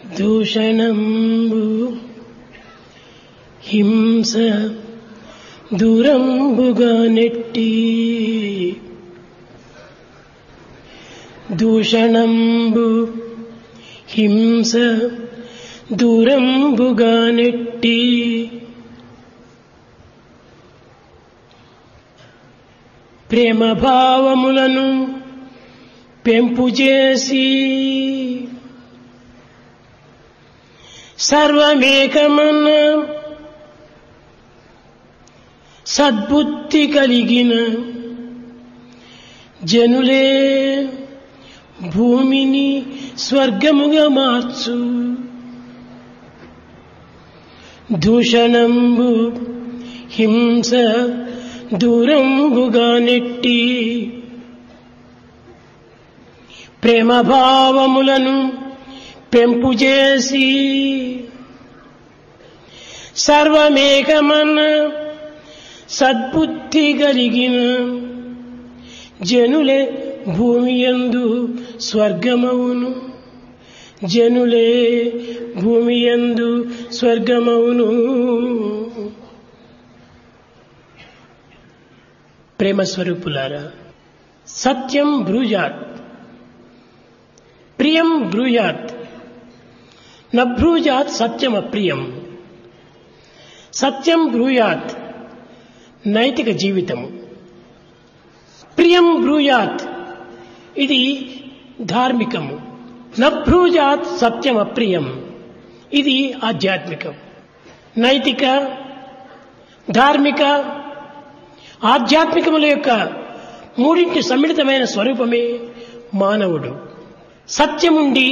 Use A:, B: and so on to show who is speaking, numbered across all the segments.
A: దూషణంబు హింస దూరంబుగా నెట్టి దూషణంబు హింస దూరంబుగా నెట్టి ప్రేమ భావములను పెంపు చేసి సర్వమేకమన్న సద్బుద్ధి కలిగిన జనులే భూమిని స్వర్గముగా మార్చు దూషణంబు హింస దూరంబుగా నెట్టి ప్రేమ భావములను పెంపు చేసి సర్వమేకమన్న సద్బుద్ధి కలిగిన జనులే భూమి యందు స్వర్గమవును జనులే భూమి యందు స్వర్గమవును ప్రేమ స్వరూపులారా సత్యం బ్రూజాత్ ప్రియం బ్రూయాత్ నభ్రూజాత్ సత్యం అప్రియం సత్యం బ్రూయాత్ నైతిక జీవితము ప్రియం బ్రూయాత్ ఇది ధార్మికము నభ్రూజాత్ సత్యం అప్రియం ఇది ఆధ్యాత్మికం నైతిక ధార్మిక ఆధ్యాత్మికముల యొక్క మూడింటి సమ్మిళితమైన స్వరూపమే మానవుడు సత్యముండి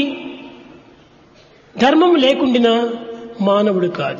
A: ధర్మం లేకుండినా మానవుడు కాదు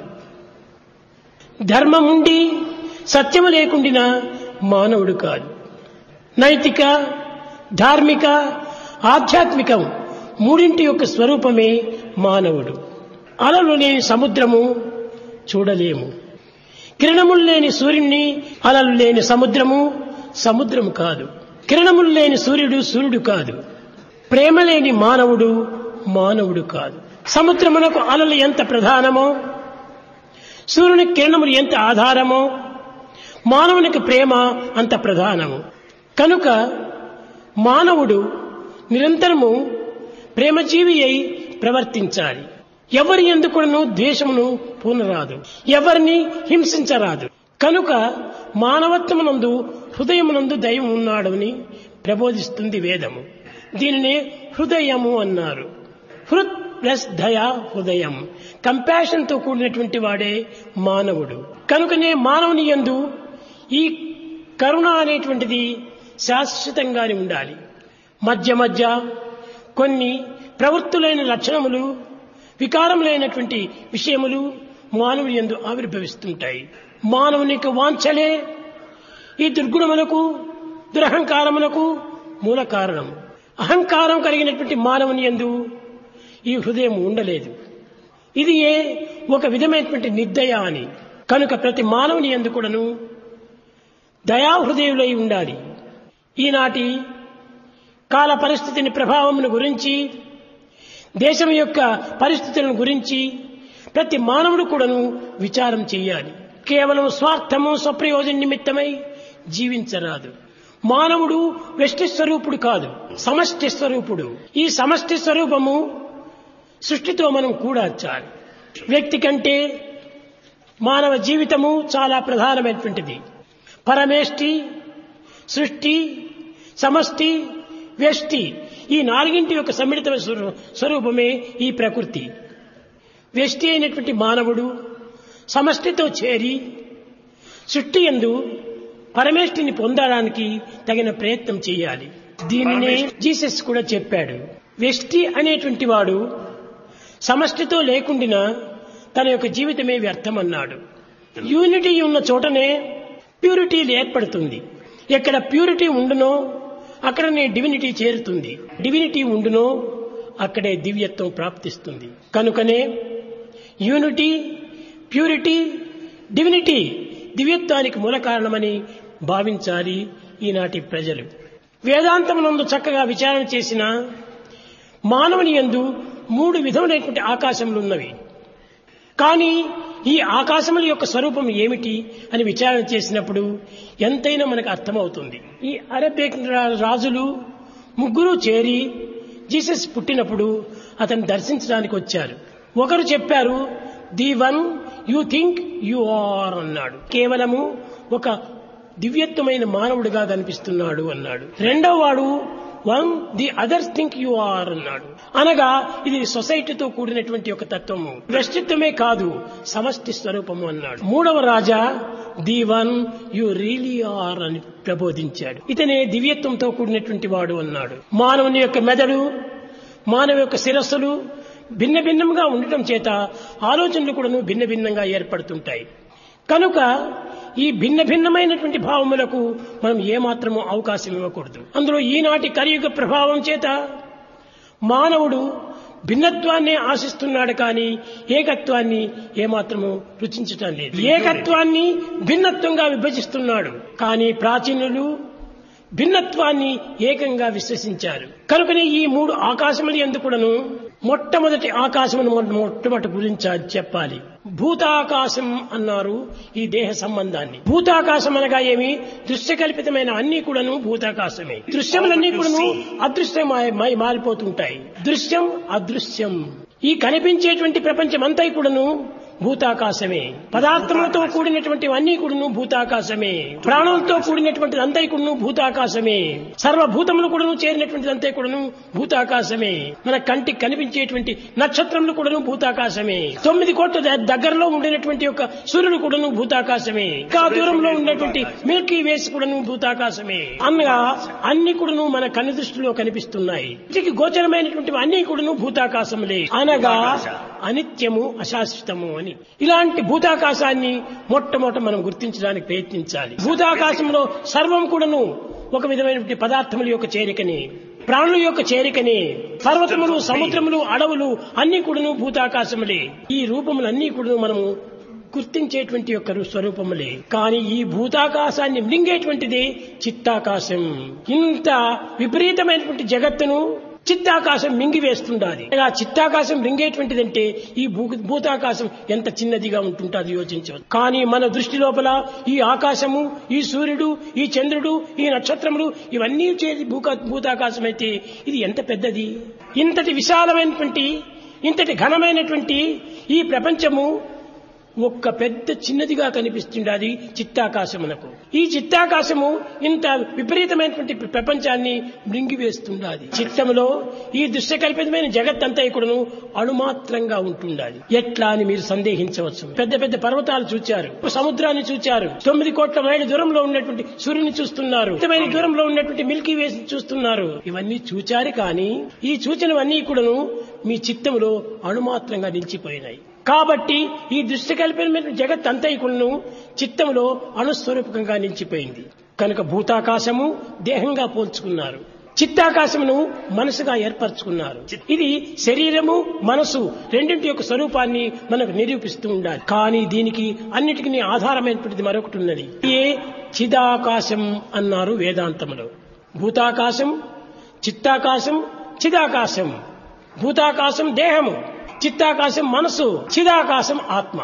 A: ధర్మముండి సత్యము లేకుండినా మానవుడు కాదు నైతిక ధార్మిక ఆధ్యాత్మికం మూడింటి యొక్క స్వరూపమే మానవుడు అలలు లేని సముద్రము చూడలేము కిరణములు లేని సూర్యుణ్ణి అలలు లేని సముద్రము సముద్రము కాదు కిరణములు లేని సూర్యుడు సూర్యుడు కాదు ప్రేమ లేని మానవుడు మానవుడు కాదు సముద్రమునకు అలలు ఎంత ప్రధానమో సూర్యుని కిరణములు ఎంత ఆధారమో మానవునికి ప్రేమ అంత ప్రధానము కనుక మానవుడు నిరంతరము ప్రేమజీవి అయి ప్రవర్తించాలి ఎవరి ఎందుకును ద్వేషమును పూనరాదు ఎవరిని హింసించరాదు కనుక మానవత్వమునందు హృదయమునందు దైవం ఉన్నాడని ప్రబోధిస్తుంది వేదము దీనినే హృదయము అన్నారు హృద్ ప్లస్ దయా హృదయం కంపాషన్ తో కూడినటువంటి వాడే మానవుడు కనుకనే మానవుని యందు ఈ కరుణ అనేటువంటిది శాశ్వతంగానే ఉండాలి మధ్య మధ్య కొన్ని ప్రవృత్తులైన లక్షణములు వికారములైనటువంటి విషయములు మానవుని యందు ఆవిర్భవిస్తుంటాయి మానవునికి వాంఛలే ఈ దుర్గుణములకు దురహంకారములకు మూల కారణం అహంకారం కలిగినటువంటి మానవుని యందు ఈ హృదయం ఉండలేదు ఇది ఏ ఒక విధమైనటువంటి నిర్దయ అని కనుక ప్రతి మానవుని ఎందు కూడాను దయాహృదయులై ఉండాలి ఈనాటి కాల పరిస్థితిని ప్రభావమును గురించి దేశం యొక్క పరిస్థితులను గురించి ప్రతి మానవుడు కూడాను విచారం చేయాలి కేవలం స్వార్థము స్వప్రయోజన నిమిత్తమై జీవించరాదు మానవుడు వ్యష్టి స్వరూపుడు కాదు సమష్టి స్వరూపుడు ఈ సమష్టి స్వరూపము సృష్టితో మనం కూడాచాలి వ్యక్తి కంటే మానవ జీవితము చాలా ప్రధానమైనటువంటిది పరమేష్టి సృష్టి సమష్టి వ్యష్టి ఈ నాలుగింటి యొక్క సమ్మిళిత స్వరూపమే ఈ ప్రకృతి వ్యష్టి అయినటువంటి మానవుడు సమష్టితో చేరి సృష్టి ఎందు పరమేష్టిని పొందడానికి తగిన ప్రయత్నం చేయాలి దీనినే జీసస్ కూడా చెప్పాడు వ్యష్టి అనేటువంటి వాడు సమష్టితో లేకుండినా తన యొక్క జీవితమే వ్యర్థమన్నాడు యూనిటీ ఉన్న చోటనే ప్యూరిటీ ఏర్పడుతుంది ఎక్కడ ప్యూరిటీ ఉండునో అక్కడనే డివినిటీ చేరుతుంది డివినిటీ ఉండునో అక్కడే దివ్యత్వం ప్రాప్తిస్తుంది కనుకనే యూనిటీ ప్యూరిటీ డివినిటీ దివ్యత్వానికి మూల కారణమని భావించాలి ఈనాటి ప్రజలు వేదాంతమునందు చక్కగా విచారణ చేసిన మానవుని యందు మూడు విధములైనటువంటి ఆకాశములు ఉన్నవి కానీ ఈ ఆకాశముల యొక్క స్వరూపం ఏమిటి అని విచారణ చేసినప్పుడు ఎంతైనా మనకు అర్థమవుతుంది ఈ అరబిక్ రాజులు ముగ్గురు చేరి జీసస్ పుట్టినప్పుడు అతను దర్శించడానికి వచ్చారు ఒకరు చెప్పారు the one you think you are అన్నాడు కేవలము ఒక దివ్యత్వమైన మానవుడిగా కనిపిస్తున్నాడు అన్నాడు రెండవ వాడు one the others think you are అన్నాడు అనగా ఇది సొసైటీతో కూడినటువంటి ఒక తత్వము వ్యక్తిత్వమే కాదు సమష్టి స్వరూపము అన్నాడు మూడవ రాజా the one you really are అని ప్రబోధించాడు ఇతనే దివ్యత్వంతో కూడినటువంటి వాడు అన్నాడు మానవుని యొక్క మెదడు మానవ యొక్క శిరస్సులు భిన్న భిన్నంగా ఉండటం చేత ఆలోచనలు కూడాను భిన్న భిన్నంగా ఏర్పడుతుంటాయి కనుక ఈ భిన్న భిన్నమైనటువంటి భావములకు మనం ఏమాత్రము అవకాశం ఇవ్వకూడదు అందులో ఈనాటి కలియుగ ప్రభావం చేత మానవుడు భిన్నత్వాన్ని ఆశిస్తున్నాడు కానీ ఏకత్వాన్ని ఏమాత్రము రుచించటం లేదు ఏకత్వాన్ని భిన్నత్వంగా విభజిస్తున్నాడు కానీ ప్రాచీనులు భిన్నత్వాన్ని ఏకంగా విశ్వసించారు కనుకనే ఈ మూడు ఆకాశములు ఎందుకుడను మొట్టమొదటి ఆకాశమును మొట్టమొదటి గురించి చెప్పాలి భూతాకాశం అన్నారు ఈ దేహ సంబంధాన్ని భూతాకాశం అనగా ఏమి దృశ్యకల్పితమైన అన్ని కూడాను భూతాకాశమే దృశ్యములన్నీ కూడాను అదృశ్యమై మారిపోతుంటాయి దృశ్యం అదృశ్యం ఈ కనిపించేటువంటి ప్రపంచం అంతా కూడాను భూతాకాశమే పదార్థములతో కూడినటువంటి అన్ని కూడాను భూతాకాశమే ప్రాణులతో కూడినటువంటి అంతా కూడాను భూతాకాశమే సర్వభూతములు కూడాను చేరినటువంటి అంతా కూడాను భూతాకాశమే మన కంటికి కనిపించేటువంటి నక్షత్రములు కూడాను భూతాకాశమే తొమ్మిది కోట్ల దగ్గరలో ఉండినటువంటి యొక్క సూర్యుడు కూడాను భూతాకాశమే ఇంకా దూరంలో ఉన్నటువంటి మిల్కీ వేస్ కూడాను భూతాకాశమే అనగా అన్ని కూడాను మన కన్ను దృష్టిలో కనిపిస్తున్నాయి ఇంటికి గోచరమైనటువంటి అన్ని కూడాను భూతాకాశములే అనగా అనిత్యము అశాశ్వతము అని ఇలాంటి భూతాకాశాన్ని మొట్టమొదట మనం గుర్తించడానికి ప్రయత్నించాలి భూతాకాశంలో సర్వం కూడాను ఒక విధమైనటువంటి పదార్థముల యొక్క చేరికని ప్రాణుల యొక్క చేరికని పర్వతములు సముద్రములు అడవులు అన్ని కూడాను భూతాకాశములే ఈ రూపములన్నీ కూడాను మనము గుర్తించేటువంటి యొక్క స్వరూపములే కానీ ఈ భూతాకాశాన్ని మింగేటువంటిది చిత్తాకాశం ఇంత విపరీతమైనటువంటి జగత్తును చిత్తాకాశం మింగివేస్తుండాలి ఆ చిత్తాకాశం మింగేటువంటిదంటే ఈ భూ భూతాకాశం ఎంత చిన్నదిగా ఉంటుంటుంది యోచించవచ్చు కానీ మన దృష్టి లోపల ఈ ఆకాశము ఈ సూర్యుడు ఈ చంద్రుడు ఈ నక్షత్రములు ఇవన్నీ చేసి భూకా భూతాకాశం అయితే ఇది ఎంత పెద్దది ఇంతటి విశాలమైనటువంటి ఇంతటి ఘనమైనటువంటి ఈ ప్రపంచము ఒక్క పెద్ద చిన్నదిగా కనిపిస్తుండది చిత్తాకాశమునకు ఈ చిత్తాకాశము ఇంత విపరీతమైనటువంటి ప్రపంచాన్ని మృంగివేస్తుండాది చిత్తములో ఈ దృశ్యకల్పితమైన జగత్తంతా ఇక్కడను అణుమాత్రంగా ఉంటుండాలి ఎట్లా అని మీరు సందేహించవచ్చు పెద్ద పెద్ద పర్వతాలు చూచారు సముద్రాన్ని చూచారు తొమ్మిది కోట్ల మైళ్ళ దూరంలో ఉన్నటువంటి సూర్యుని చూస్తున్నారు ఇంతమైన దూరంలో ఉన్నటువంటి మిల్కీ వేస్ చూస్తున్నారు ఇవన్నీ చూచారు కానీ ఈ సూచనవన్నీ కూడాను మీ చిత్తములో అణుమాత్రంగా నిలిచిపోయినాయి కాబట్టి ఈ దృష్టి కల్పిన జగత్ అంతైకులను చిత్తంలో అణుస్వరూపకంగా నిలిచిపోయింది కనుక భూతాకాశము దేహంగా పోల్చుకున్నారు చిత్తాకాశమును మనసుగా ఏర్పరచుకున్నారు ఇది శరీరము మనసు రెండింటి యొక్క స్వరూపాన్ని మనకు నిరూపిస్తూ ఉండాలి కానీ దీనికి అన్నిటికీ ఆధారమైనటువంటిది మరొకటి ఉన్నది ఏ చిదాకాశం అన్నారు వేదాంతములో భూతాకాశం చిత్తాకాశం చిదాకాశం భూతాకాశం దేహము చిత్తాకాశం మనసు చిదాకాశం ఆత్మ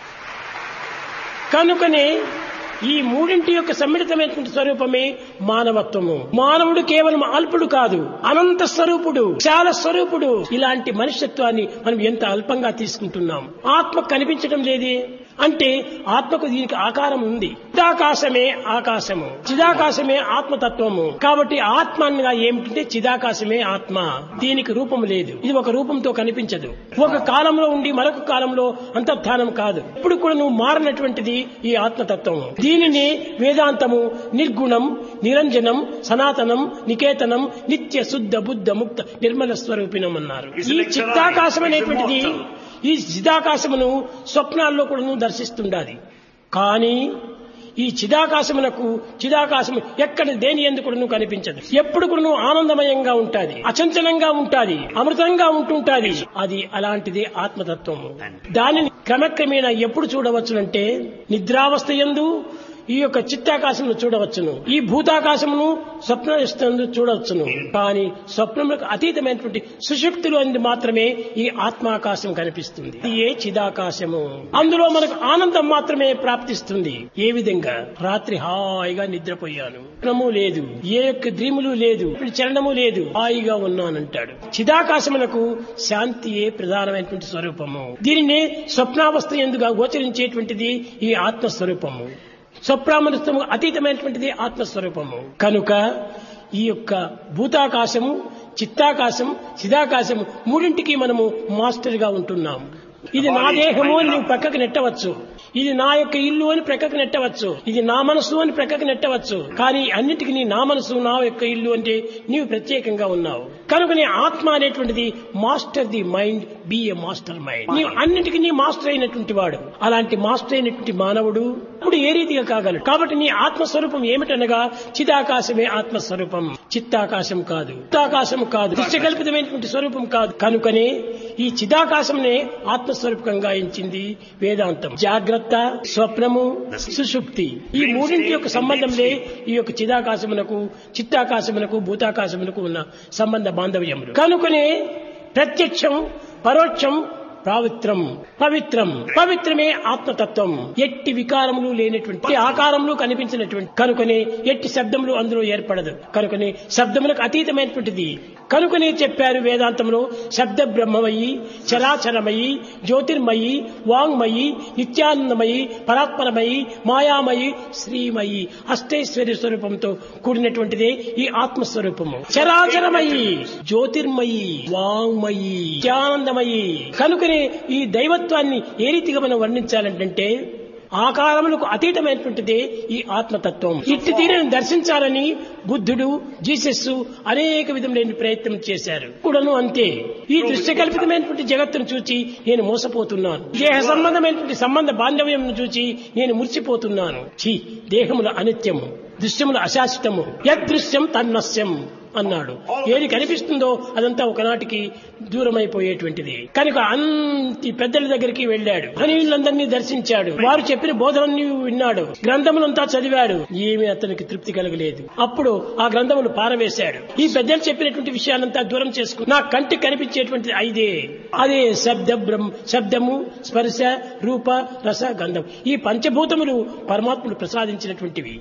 A: కనుకనే ఈ మూడింటి యొక్క సమ్మిళితమైనటువంటి స్వరూపమే మానవత్వము మానవుడు కేవలం అల్పుడు కాదు అనంత స్వరూపుడు చాలా స్వరూపుడు ఇలాంటి మనుష్యత్వాన్ని మనం ఎంత అల్పంగా తీసుకుంటున్నాం ఆత్మ కనిపించడం లేదే అంటే ఆత్మకు దీనికి ఆకారం ఉంది చిదాకాశమే ఆకాశము చిదాకాశమే ఆత్మతత్వము కాబట్టి ఆత్మ అనగా ఏమిటంటే చిదాకాశమే ఆత్మ దీనికి రూపం లేదు ఇది ఒక రూపంతో కనిపించదు ఒక కాలంలో ఉండి మరొక కాలంలో అంతర్ధానం కాదు ఇప్పుడు కూడా నువ్వు మారినటువంటిది ఈ ఆత్మతత్వము దీనిని వేదాంతము నిర్గుణం నిరంజనం సనాతనం నికేతనం నిత్య శుద్ధ బుద్ధ ముక్త నిర్మల స్వరూపిణం అన్నారు ఈ చిత్తాకాశం అనేటువంటిది ఈ చిదాకాశమును స్వప్నాల్లో కూడా దర్శిస్తుండాలి కానీ ఈ చిదాకాశమునకు చిదాకాశము ఎక్కడ దేని ఎందుకు కూడా కనిపించదు ఎప్పుడు కూడా ఆనందమయంగా ఉంటాది అచంచలంగా ఉంటాది అమృతంగా ఉంటుంటాది అది అలాంటిది ఆత్మతత్వము దానిని క్రమక్రమేణా ఎప్పుడు చూడవచ్చునంటే నిద్రావస్థ ఎందు ఈ యొక్క చిత్తాకాశమును చూడవచ్చును ఈ భూతాకాశమును స్వప్న చూడవచ్చును కానీ స్వప్నములకు అతీతమైనటువంటి సుషుప్తులు అనేది మాత్రమే ఈ ఆత్మాకాశం కనిపిస్తుంది ఇది ఏ చిదాకాశము అందులో మనకు ఆనందం మాత్రమే ప్రాప్తిస్తుంది ఏ విధంగా రాత్రి హాయిగా నిద్రపోయాను స్వప్నము లేదు ఏ యొక్క డ్రీములు లేదు ఇప్పుడు చలనము లేదు హాయిగా ఉన్నానంటాడు చిదాకాశములకు శాంతియే ప్రధానమైనటువంటి స్వరూపము దీనినే స్వప్నావస్థ ఎందుగా గోచరించేటువంటిది ఈ ఆత్మస్వరూపము స్వప్రామృతము అతీతమైనటువంటిది ఆత్మస్వరూపము కనుక ఈ యొక్క భూతాకాశము చిత్తాకాశం చిదాకాశము మూడింటికి మనము మాస్టర్ గా ఉంటున్నాము ఇది నా దేహము అని నువ్వు ప్రక్కకు నెట్టవచ్చు ఇది నా యొక్క ఇల్లు అని ప్రక్కకు నెట్టవచ్చు ఇది నా మనసు అని ప్రక్కకు నెట్టవచ్చు కానీ అన్నిటికీ నీ నా మనసు నా యొక్క ఇల్లు అంటే నీవు ప్రత్యేకంగా ఉన్నావు కనుక నీ ఆత్మ అనేటువంటిది master the mind be a master mind నీవు అన్నిటికీ నీ మాస్టర్ అయినటువంటి వాడు అలాంటి మాస్టర్ అయినటువంటి మానవుడు ఇప్పుడు ఏ రీతిగా కాగలడు కాబట్టి నీ ఆత్మస్వరూపం ఏమిటనగా చిదాకాశమే ఆత్మస్వరూపం చిత్తాకాశం కాదు చిత్తాకాశం కాదు దృశ్యకల్పితమైనటువంటి స్వరూపం కాదు కనుకనే ఈ చిదాకాశంనే ఆత్మస్వరూపంగా ఎంచింది వేదాంతం జాగ్రత్త స్వప్నము సుషుప్తి ఈ మూడింటి యొక్క సంబంధంలే ఈ యొక్క చిదాకాశమునకు చిత్తాకాశమునకు భూతాకాశమునకు ఉన్న సంబంధ బాంధవ్యములు కనుకనే ప్రత్యక్షం పరోక్షం పవిత్రం పవిత్రం పవిత్రమే ఆత్మతత్వం ఎట్టి వికారములు లేనటువంటి ఆకారములు కనిపించినటువంటి కనుకనే ఎట్టి శబ్దములు అందులో ఏర్పడదు కనుకనే శబ్దములకు అతీతమైనటువంటిది కనుకనే చెప్పారు వేదాంతంలో శబ్ద బ్రహ్మమయి చరాచరమయి జ్యోతిర్మయి వాంగ్మయి నిత్యానందమయి పరాత్పరమయి మాయామయి శ్రీమయి అష్టైశ్వర్య స్వరూపంతో కూడినటువంటిదే ఈ ఆత్మస్వరూపము చరాచరమయి జ్యోతిర్మయి వాంగ్మయి నిత్యానందమయి కనుకనే ఈ దైవత్వాన్ని ఏ రీతిగా మనం వర్ణించాలంటే ఆకారములకు అతీతమైనటువంటిదే ఈ ఆత్మతత్వం ఇట్టి తీరును దర్శించాలని బుద్ధుడు జీసస్ అనేక విధములైన ప్రయత్నం చేశారు కూడాను అంతే ఈ దృశ్యకల్పితమైనటువంటి జగత్తును చూచి నేను మోసపోతున్నాను దేహ సంబంధమైనటువంటి సంబంధ బాంధవ్యం చూచి నేను మురిసిపోతున్నాను ఛీ దేహముల అనిత్యము దృశ్యముల అశాశ్వతము యదృశ్యం తన్నస్యం అన్నాడు ఏది కనిపిస్తుందో అదంతా ఒకనాటికి దూరమైపోయేటువంటిది కనుక అంతి పెద్దల దగ్గరికి వెళ్ళాడు వీళ్ళందరినీ దర్శించాడు వారు చెప్పిన బోధనని విన్నాడు గ్రంథములంతా చదివాడు ఏమీ అతనికి తృప్తి కలగలేదు అప్పుడు ఆ గ్రంథములు పారవేశాడు ఈ పెద్దలు చెప్పినటువంటి విషయాలంతా దూరం చేసుకుని నా కంటికి కనిపించేటువంటిది ఐదే అదే శబ్ద బ్రహ్మ శబ్దము స్పర్శ రూప రస గంధం ఈ పంచభూతములు పరమాత్ముడు ప్రసాదించినటువంటివి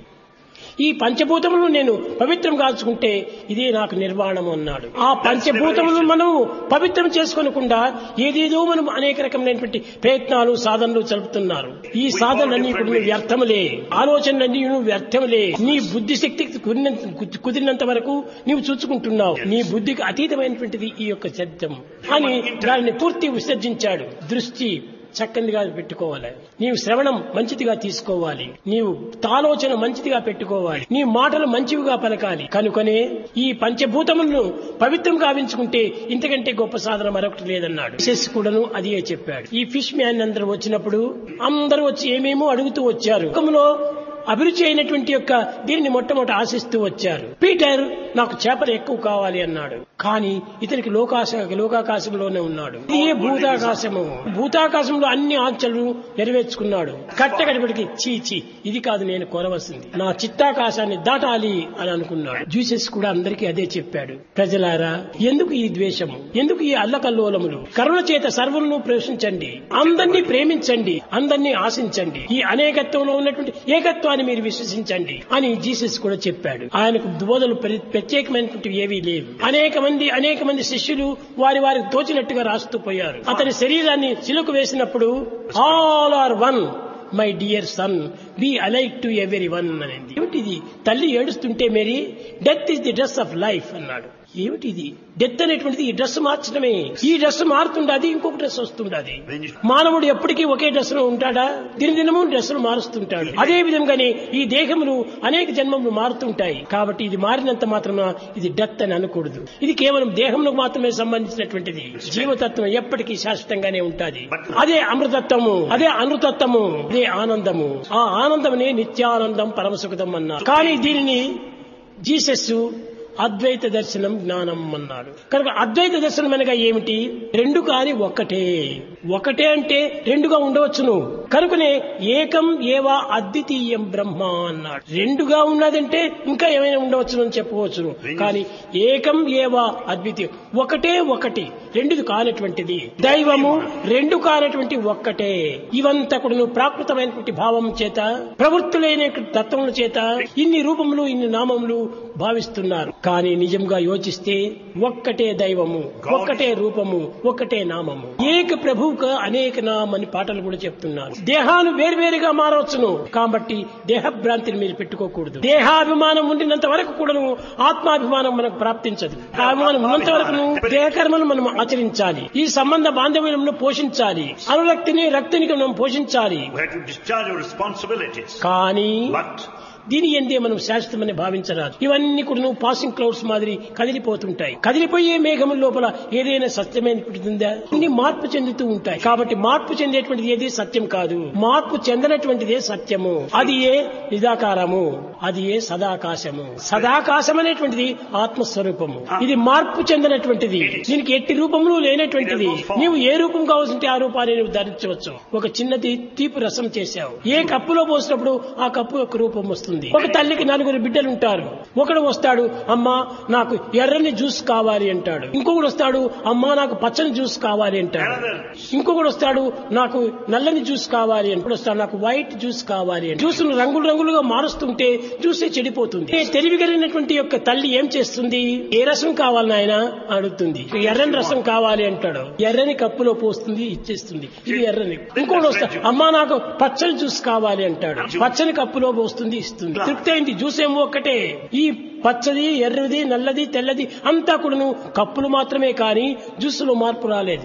A: ఈ పంచభూతములను నేను పవిత్రం కాల్చుకుంటే ఇదే నాకు నిర్వాణము అన్నాడు ఆ పంచభూతములను మనము పవిత్రం చేసుకోనకుండా ఏదేదో మనం అనేక రకమైనటువంటి ప్రయత్నాలు సాధనలు జరుపుతున్నారు ఈ సాధనలన్నీ కూడా వ్యర్థములే ఆలోచనలన్నీ వ్యర్థములే నీ బుద్ధి శక్తికి కుదిరినంత కుదిరినంత వరకు నీవు చూచుకుంటున్నావు నీ బుద్ధికి అతీతమైనటువంటిది ఈ యొక్క శబ్దం అని దానిని పూర్తి విసర్జించాడు దృష్టి చక్కనిగా పెట్టుకోవాలి నీవు శ్రవణం మంచిదిగా తీసుకోవాలి నీవు ఆలోచన మంచిదిగా పెట్టుకోవాలి నీ మాటలు మంచివిగా పలకాలి కనుకనే ఈ పంచభూతములను పవిత్రం గావించుకుంటే ఇంతకంటే గొప్ప సాధన మరొకటి లేదన్నాడు విశేష్ కూడాను అదే చెప్పాడు ఈ ఫిష్ మ్యాన్ అందరూ వచ్చినప్పుడు అందరూ వచ్చి ఏమేమో అడుగుతూ వచ్చారు ముఖంలో అభిరుచి అయినటువంటి యొక్క దీనిని మొట్టమొదటి ఆశిస్తూ వచ్చారు పీటర్ నాకు చేపలు ఎక్కువ కావాలి అన్నాడు కానీ ఇతనికి లోకాశ లోకాకాశంలోనే ఉన్నాడు ఇదే భూతాకాశము భూతాకాశంలో అన్ని ఆంక్షలు నెరవేర్చుకున్నాడు కట్టకడపటికి చీచి ఇది కాదు నేను కోరవలసింది నా చిత్తాకాశాన్ని దాటాలి అని అనుకున్నాడు జూసెస్ కూడా అందరికీ అదే చెప్పాడు ప్రజలారా ఎందుకు ఈ ద్వేషము ఎందుకు ఈ అల్లకల్లోలములు కరుణ చేత సర్వులను ప్రవేశించండి అందరినీ ప్రేమించండి అందరినీ ఆశించండి ఈ అనేకత్వంలో ఉన్నటువంటి ఏకత్వాన్ని మీరు విశ్వసించండి అని జీసస్ కూడా చెప్పాడు ఆయనకు బోధలు ప్రత్యేకమైనటువంటి ఏవీ లేవు అనేక మంది అనేక మంది శిష్యులు వారి వారికి తోచినట్టుగా రాస్తూ పోయారు అతని శరీరాన్ని చిలుకు వేసినప్పుడు all are one my dear son be alike to everyone అనేది ఏమిటిది తల్లి ఏడుస్తుంటే Mary death is the dress of life అన్నాడు ఏమిటిది డెత్ అనేటువంటిది ఈ డ్రెస్ మార్చడమే ఈ డ్రెస్ మారుతుండది ఇంకొక డ్రెస్ వస్తుండది మానవుడు ఎప్పటికీ ఒకే డ్రెస్ లో ఉంటాడా దిన దినము డ్రెస్సులు మారుస్తుంటాడు అదే విధంగానే ఈ దేహములు అనేక జన్మములు మారుతుంటాయి కాబట్టి ఇది మారినంత మాత్రమే ఇది డెత్ అని అనకూడదు ఇది కేవలం దేహములకు మాత్రమే సంబంధించినటువంటిది జీవతత్వం ఎప్పటికీ శాశ్వతంగానే ఉంటుంది అదే అమృతత్వము అదే అనుతత్వము అదే ఆనందము ఆ ఆనందమునే నిత్యానందం పరమసుఖదం అన్నారు కానీ దీనిని జీసస్ అద్వైత దర్శనం జ్ఞానం అన్నాడు కనుక అద్వైత దర్శనం అనగా ఏమిటి రెండు కాని ఒక్కటే ఒకటే అంటే రెండుగా ఉండవచ్చును కనుకనే ఏకం ఏవా అద్వితీయం బ్రహ్మ అన్నాడు రెండుగా ఉన్నదంటే ఇంకా ఏమైనా ఉండవచ్చును అని చెప్పవచ్చును కానీ ఏకం ఏవా అద్వితీయం ఒకటే ఒకటి రెండు కానటువంటిది దైవము రెండు కానటువంటి ఒక్కటే ఇవంతా కూడా ప్రాకృతమైనటువంటి భావం చేత ప్రవృత్తులైన తత్వముల చేత ఇన్ని రూపములు ఇన్ని నామములు భావిస్తున్నారు కానీ నిజంగా యోచిస్తే ఒక్కటే దైవము ఒక్కటే రూపము ఒక్కటే నామము ఏక ప్రభువుక అనేక నామం అని పాటలు కూడా చెప్తున్నారు దేహాలు వేర్వేరుగా మారవచ్చును కాబట్టి దేహభ్రాంతిని మీరు పెట్టుకోకూడదు దేహాభిమానం ఉండినంత వరకు కూడాను ఆత్మాభిమానం మనకు ప్రాప్తించదు ఆ అభిమానం ఉన్నంత వరకు దేహకర్మను మనం ఆచరించాలి ఈ సంబంధ బాంధవ్యములను పోషించాలి అనురక్తిని రక్తిని మనం పోషించాలి
B: We have to discharge our responsibilities.
A: కానీ
B: But
A: దీని ఎందే మనం శాశ్వతమని భావించరాదు ఇవన్నీ కూడా నువ్వు పాసింగ్ క్లౌడ్స్ మాదిరి కదిలిపోతుంటాయి కదిలిపోయే మేఘముల లోపల ఏదైనా సత్యమైనటువంటిదిందా ఇన్ని మార్పు చెందుతూ ఉంటాయి కాబట్టి మార్పు చెందేటువంటిది ఏది సత్యం కాదు మార్పు చెందనటువంటిదే సత్యము అది ఏ నిరాకారము అది ఏ సదాకాశము సదాకాశం అనేటువంటిది ఆత్మస్వరూపము ఇది మార్పు చెందినటువంటిది దీనికి ఎట్టి రూపములు లేనటువంటిది నీవు ఏ రూపం కావాల్సింటే ఆ రూపాన్ని నువ్వు ధరించవచ్చు ఒక చిన్నది తీపి రసం చేశావు ఏ కప్పులో పోసినప్పుడు ఆ కప్పు యొక్క రూపం వస్తుంది ఒక తల్లికి నలుగురు బిడ్డలు ఉంటారు ఒకడు వస్తాడు అమ్మా నాకు ఎర్రని జ్యూస్ కావాలి అంటాడు ఇంకొకడు వస్తాడు అమ్మా నాకు పచ్చని జ్యూస్ కావాలి అంటాడు ఇంకొకడు వస్తాడు నాకు నల్లని జ్యూస్ కావాలి అని ఇప్పుడు వస్తాడు నాకు వైట్ జ్యూస్ కావాలి అని జ్యూస్ రంగులు రంగులుగా మారుస్తుంటే జ్యూసే చెడిపోతుంది ఏ తెలివి కలిగినటువంటి యొక్క తల్లి ఏం చేస్తుంది ఏ రసం కావాలి నాయన అడుగుతుంది ఎర్రని రసం కావాలి అంటాడు ఎర్రని కప్పులో పోస్తుంది ఇచ్చేస్తుంది ఇది ఎర్రని ఇంకోటి వస్తాడు అమ్మా నాకు పచ్చని జ్యూస్ కావాలి అంటాడు పచ్చని కప్పులో పోస్తుంది ఇస్తుంది తృప్తి అయింది జ్యూస్ ఏమో ఒక్కటే ఈ పచ్చది ఎర్రది నల్లది తెల్లది అంతా కూడాను కప్పులు మాత్రమే కానీ జ్యూసులో మార్పు రాలేదు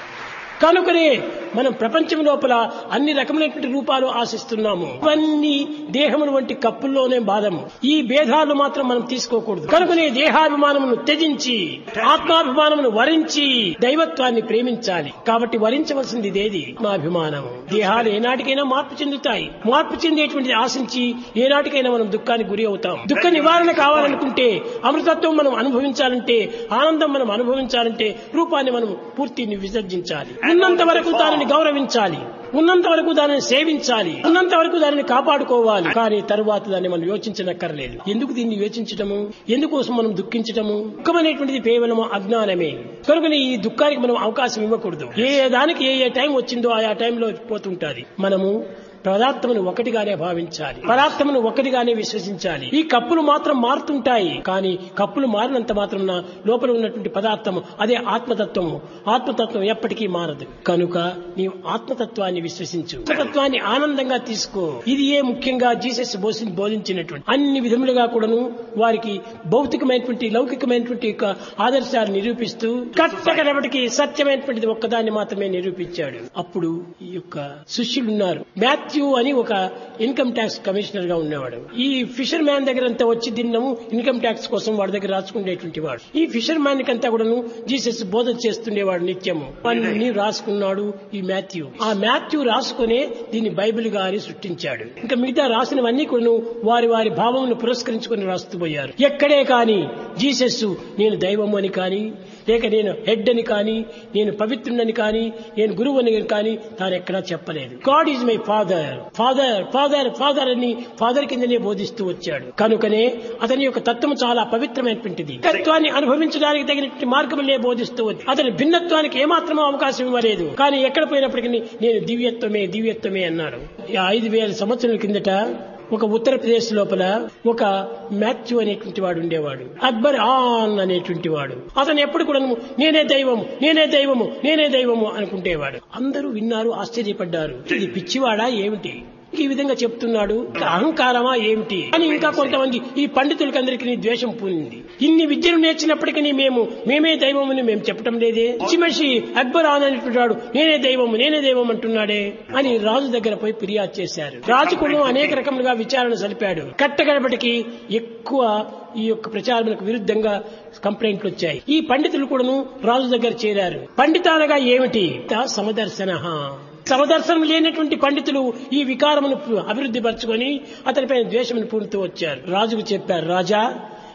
A: కనుకనే మనం ప్రపంచం లోపల అన్ని రకమైనటువంటి రూపాలు ఆశిస్తున్నాము ఇవన్నీ దేహమును వంటి కప్పుల్లోనే బాధము ఈ భేదాలు మాత్రం మనం తీసుకోకూడదు కనుకనే దేహాభిమానమును త్యజించి ఆత్మాభిమానమును వరించి దైవత్వాన్ని ప్రేమించాలి కాబట్టి వరించవలసింది ఇదేది మా అభిమానము దేహాలు ఏనాటికైనా మార్పు చెందుతాయి మార్పు చెందేటువంటిది ఆశించి ఏనాటికైనా మనం దుఃఖానికి గురి అవుతాం దుఃఖ నివారణ కావాలనుకుంటే అమృతత్వం మనం అనుభవించాలంటే ఆనందం మనం అనుభవించాలంటే రూపాన్ని మనం పూర్తిని విసర్జించాలి ఉన్నంత వరకు దానిని గౌరవించాలి ఉన్నంత వరకు దానిని సేవించాలి ఉన్నంత వరకు దానిని కాపాడుకోవాలి కానీ తరువాత దాన్ని మనం యోచించనక్కర్లేదు ఎందుకు దీన్ని యోచించటము ఎందుకోసం మనం దుఃఖించటము దుఃఖం అనేటువంటిది కేవలం అజ్ఞానమే కనుకని ఈ దుఃఖానికి మనం అవకాశం ఇవ్వకూడదు ఏ ఏ దానికి ఏ ఏ టైం వచ్చిందో ఆయా టైంలో పోతుంటాది మనము పదార్థమును ఒకటిగానే భావించాలి పదార్థమును ఒకటిగానే విశ్వసించాలి ఈ కప్పులు మాత్రం మారుతుంటాయి కానీ కప్పులు మారినంత మాత్రం లోపల ఉన్నటువంటి పదార్థము అదే ఆత్మతత్వము ఆత్మతత్వం ఎప్పటికీ మారదు కనుక నీవు ఆత్మతత్వాన్ని విశ్వసించు ఆత్మతత్వాన్ని ఆనందంగా తీసుకో ఇది ఏ ముఖ్యంగా జీసస్ బోసి బోధించినటువంటి అన్ని విధములుగా కూడాను వారికి భౌతికమైనటువంటి లౌకికమైనటువంటి యొక్క ఆదర్శాలు నిరూపిస్తూ కట్టకడపటికి సత్యమైనటువంటిది ఒక్కదాన్ని మాత్రమే నిరూపించాడు అప్పుడు ఈ యొక్క శిష్యులున్నారు మాథ్యూ అని ఒక ఇన్కమ్ ట్యాక్స్ కమిషనర్ గా ఉన్నవాడు ఈ ఫిషర్ మ్యాన్ దగ్గర అంతా వచ్చి దిన్నము ఇన్కమ్ ట్యాక్స్ కోసం వాడి దగ్గర రాసుకునేటువంటి వాడు ఈ ఫిషర్ మ్యాన్ కంతా కూడాను జీసస్ బోధన చేస్తుండేవాడు నిత్యము అన్ని రాసుకున్నాడు ఈ మాథ్యూ ఆ మాథ్యూ రాసుకునే దీన్ని బైబిల్ గా అని సృష్టించాడు ఇంకా మిగతా రాసినవన్నీ కూడాను వారి వారి భావమును పురస్కరించుకుని రాస్తూ పోయారు ఎక్కడే కాని జీసస్ నేను దైవము అని కానీ లేక నేను హెడ్ అని కానీ నేను పవిత్రుడని కానీ నేను గురువు అని కానీ తాను ఎక్కడా చెప్పలేదు God is my father father father father అని ఫాదర్ కిందనే బోధిస్తూ వచ్చాడు కనుకనే అతని యొక్క తత్వం చాలా పవిత్రమైనటువంటిది తత్వాన్ని అనుభవించడానికి తగినటువంటి మార్గములే బోధిస్తూ వచ్చి అతని భిన్నత్వానికి ఏమాత్రమో అవకాశం ఇవ్వలేదు కానీ ఎక్కడ పోయినప్పటికీ నేను దివ్యత్వమే దివ్యత్వమే అన్నాడు ఈ ఐదు వేల సంవత్సరాల కిందట ఒక ఉత్తరప్రదేశ్ లోపల ఒక మాథ్యూ అనేటువంటి వాడు ఉండేవాడు అక్బర్ ఆన్ అనేటువంటి వాడు అతను ఎప్పుడు కూడా నేనే దైవము నేనే దైవము నేనే దైవము అనుకుంటేవాడు అందరూ విన్నారు ఆశ్చర్యపడ్డారు ఇది పిచ్చివాడా ఏమిటి ఈ విధంగా చెప్తున్నాడు అహంకారమా ఏమిటి అని ఇంకా కొంతమంది ఈ పండితులకందరికీ ద్వేషం పూనింది ఇన్ని విద్యను నేర్చినప్పటికీ మేము మేమే దైవమని మేము చెప్పటం లేదే పిచ్చి మనిషి అక్బర్ ఆన్ అనేటువంటి నేనే దైవము నేనే దైవం అంటున్నాడే అని రాజు దగ్గర పోయి ఫిర్యాదు చేశారు రాజు కూడా అనేక రకములుగా విచారణ సలిపాడు కట్టగడపటికి ఎక్కువ ఈ యొక్క ప్రచారములకు విరుద్ధంగా కంప్లైంట్లు వచ్చాయి ఈ పండితులు కూడాను రాజు దగ్గర చేరారు పండితానగా ఏమిటి సమదర్శన సమదర్శనం లేనటువంటి పండితులు ఈ వికారమును అభివృద్ధి పరచుకొని అతనిపైన ద్వేషమును పూనుతూ వచ్చారు రాజుకు చెప్పారు రాజా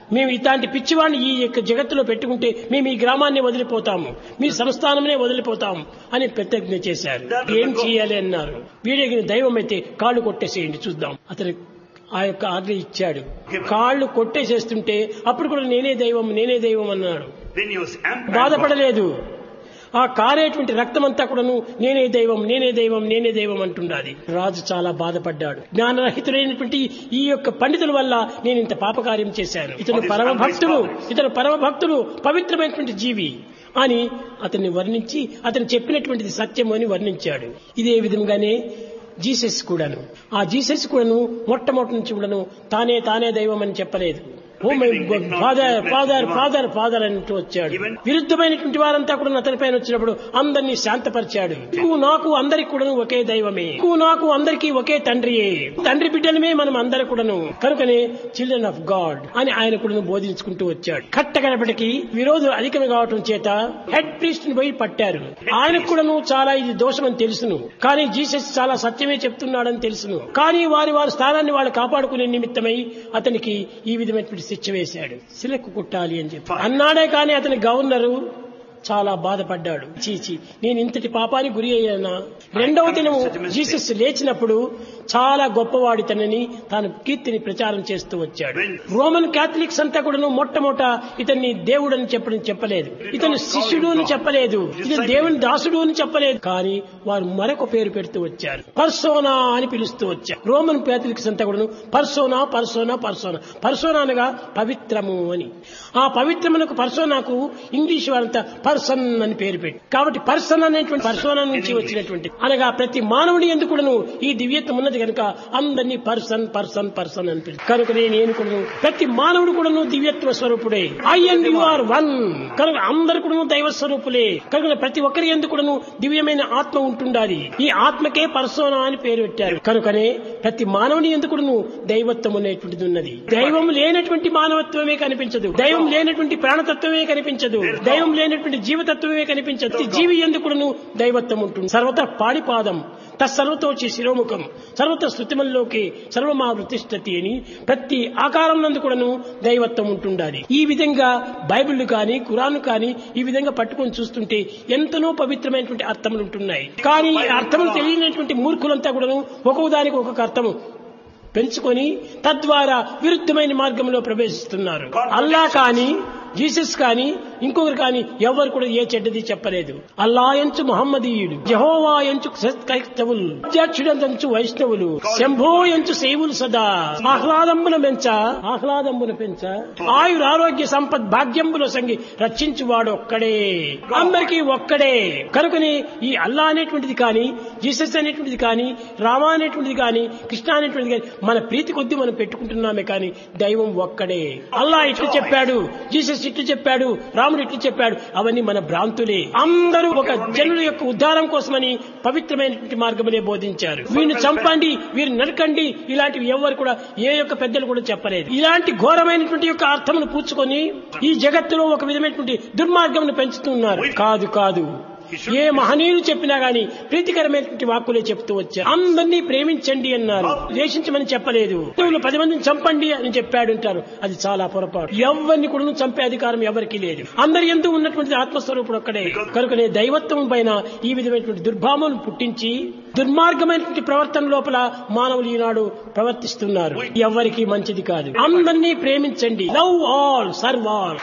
A: మేము ఇట్లాంటి పిచ్చివాడిని ఈ యొక్క జగత్తులో పెట్టుకుంటే మేము ఈ గ్రామాన్ని వదిలిపోతాము మీ సంస్థానమే వదిలిపోతాము అని ప్రతిజ్ఞ చేశారు ఏం చేయాలి అన్నారు వీడికి దైవం అయితే కాళ్ళు కొట్టేసేయండి చూద్దాం అతను ఆ యొక్క ఆజ్ఞ ఇచ్చాడు కాళ్ళు కొట్టేసేస్తుంటే అప్పుడు కూడా నేనే దైవం నేనే దైవం అన్నాడు
B: Then he was amped.
A: బాధపడలేదు ఆ కారేటువంటి రక్తమంతా కూడాను నేనే దైవం నేనే దైవం నేనే దైవం అంటుండాది రాజు చాలా బాధపడ్డాడు జ్ఞానరహితులైనటువంటి ఈ యొక్క పండితుల వల్ల నేను ఇంత పాపకార్యం చేశాను ఇతను పరమ భక్తుడు ఇతను పరమ భక్తుడు పవిత్రమైనటువంటి జీవి అని అతన్ని వర్ణించి అతను చెప్పినటువంటిది సత్యం అని వర్ణించాడు ఇదే విధంగానే జీసస్ కూడాను ఆ జీసస్ కూడాను మొట్టమొదటి నుంచి కూడాను తానే తానే దైవం అని చెప్పలేదు O my father father father father అంటూ వచ్చాడు విరుద్ధమైనటువంటి వారంతా కూడా అతని పైన వచ్చినప్పుడు అందరినీ శాంతపరిచాడు నీకు నాకు అందరికి కూడాను ఒకే దైవమే నీకు నాకు అందరికీ ఒకే తండ్రియే తండ్రి బిడ్డలమే మనం అందరు కూడాను కనుకనే చిల్డ్రన్ ఆఫ్ గాడ్ అని ఆయన కూడాను బోధించుకుంటూ వచ్చాడు కట్టగడపటికి విరోధులు అధికం కావటం చేత హెడ్ ప్రీస్ట్ ని పోయి పట్టారు ఆయనకు కూడాను చాలా ఇది దోషమని తెలుసును కానీ జీసస్ చాలా సత్యమే చెప్తున్నాడని తెలుసును కానీ వారి వారి స్థానాన్ని వాళ్ళు కాపాడుకునే నిమిత్తమై అతనికి ఈ విధమైనటువంటి శిక్ష వేశాడు సిలకు కుట్టాలి అని చెప్పి అన్నాడే కానీ అతని గవర్నరు చాలా బాధపడ్డాడు చీచి నేను ఇంతటి పాపానికి గురి అయ్యానా రెండవ దినము జీసస్ లేచినప్పుడు చాలా గొప్పవాడితనని తాను కీర్తిని ప్రచారం చేస్తూ వచ్చాడు రోమన్ క్యాథలిక్స్ అంతా కూడాను మొట్టమొదట ఇతన్ని దేవుడు అని చెప్పడం చెప్పలేదు ఇతను శిష్యుడు అని చెప్పలేదు ఇతను దేవుని దాసుడు అని చెప్పలేదు కానీ వారు మరొక పేరు పెడుతూ వచ్చారు పర్సోనా అని పిలుస్తూ వచ్చారు రోమన్ క్యాథలిక్స్ అంతా కూడాను పర్సోనా పర్సోనా పర్సోనా పర్సోనా అనగా పవిత్రము అని ఆ పవిత్రమునకు పర్సోనాకు ఇంగ్లీష్ వారంతా పర్సన్ అని పేరు పెట్టి కాబట్టి పర్సన్ అనేటువంటి పర్సోనా నుంచి వచ్చినటువంటి అనగా ప్రతి మానవుని ఎందుకు కూడాను ఈ దివ్యత్వం ఉన్నది కనుక అందరినీ పర్సన్ పర్సన్ పర్సన్ అని పిలుస్తారు కనుక నేను కూడాను ప్రతి మానవుడు కూడాను దివ్యత్వ స్వరూపుడే I and you are one కనుక అందరు కూడాను దైవ స్వరూపులే కనుక ప్రతి ఒక్కరి ఎందుకు కూడాను దివ్యమైన ఆత్మ ఉంటుండాలి ఈ ఆత్మకే పర్సోనా అని పేరు పెట్టారు కనుకనే ప్రతి మానవుని ఎందుకు కూడాను దైవత్వం అనేటువంటిది ఉన్నది దైవం లేనటువంటి మానవత్వమే కనిపించదు దైవం లేనటువంటి ప్రాణతత్వమే కనిపించదు దైవం లేనటువంటి జీవతత్వమే కనిపించదు ప్రతి జీవి ఎందుకును దైవత్వం ఉంటుంది సర్వత పాడిపాదం తత్సర్వతోచి శిరోముఖం సర్వత శృతిమల్లోకి సర్వమా వృతిష్టతి అని ప్రతి ఆకారం నందు కూడాను దైవత్వం ఉంటుండాలి ఈ విధంగా బైబిల్ కానీ కురాన్ కానీ ఈ విధంగా పట్టుకొని చూస్తుంటే ఎంతనో పవిత్రమైనటువంటి అర్థములు ఉంటున్నాయి కానీ ఈ అర్థములు తెలియనటువంటి మూర్ఖులంతా కూడాను ఒక్కొక్క దానికి ఒక్కొక్క అర్థము పెంచుకొని తద్వారా విరుద్ధమైన మార్గంలో ప్రవేశిస్తున్నారు అల్లా కానీ జీసస్ కానీ ఇంకొకరు కానీ ఎవరు కూడా ఏ చెడ్డది చెప్పలేదు అల్లా ఎంచు మహమ్మదీయుడు జహోవా ఎంచు క్రైస్తవులు అధ్యక్షుడంచు వైష్ణవులు శంభో ఎంచు సేవులు సదా ఆహ్లాదంబున పెంచ ఆహ్లాదంబున పెంచ ఆయుర ఆరోగ్య సంపద్ భాగ్యంబుల సంగి రక్షించువాడు ఒక్కడే అందరికీ ఒక్కడే కనుకని ఈ అల్లా అనేటువంటిది కానీ జీసస్ అనేటువంటిది కానీ రామ అనేటువంటిది కానీ కృష్ణ అనేటువంటిది కానీ మన ప్రీతి కొద్దీ మనం పెట్టుకుంటున్నామే కానీ దైవం ఒక్కడే అల్లా ఇట్లు చెప్పాడు జీసస్ ఇట్లు చెప్పాడు రాముడు ఇట్లు చెప్పాడు అవన్నీ మన భ్రాంతులే అందరూ ఒక జనుల యొక్క ఉద్ధారం కోసమని పవిత్రమైనటువంటి మార్గమునే బోధించారు వీరిని చంపండి వీరిని నరకండి ఇలాంటివి ఎవరు కూడా ఏ యొక్క పెద్దలు కూడా చెప్పలేదు ఇలాంటి ఘోరమైనటువంటి యొక్క అర్థమును పూచుకొని ఈ జగత్తులో ఒక విధమైనటువంటి దుర్మార్గమును పెంచుతున్నారు కాదు కాదు ఏ మహనీయులు చెప్పినా గాని ప్రీతికరమైనటువంటి వాక్కులే చెప్తూ వచ్చారు అందరినీ ప్రేమించండి అన్నారు ద్వేషించమని చెప్పలేదు హిందువులు పది మందిని చంపండి అని చెప్పాడు అంటారు అది చాలా పొరపాటు ఎవరిని కూడా చంపే అధికారం ఎవరికి లేదు అందరి ఎందు ఉన్నటువంటి ఆత్మస్వరూపుడు ఒక్కడే కనుకనే దైవత్వం పైన ఈ విధమైనటువంటి దుర్భావమును పుట్టించి దుర్మార్గమైనటువంటి ప్రవర్తన లోపల మానవులు ఈనాడు ప్రవర్తిస్తున్నారు ఎవరికి మంచిది కాదు అందరినీ ప్రేమించండి లవ్ ఆల్ సర్వ్ ఆల్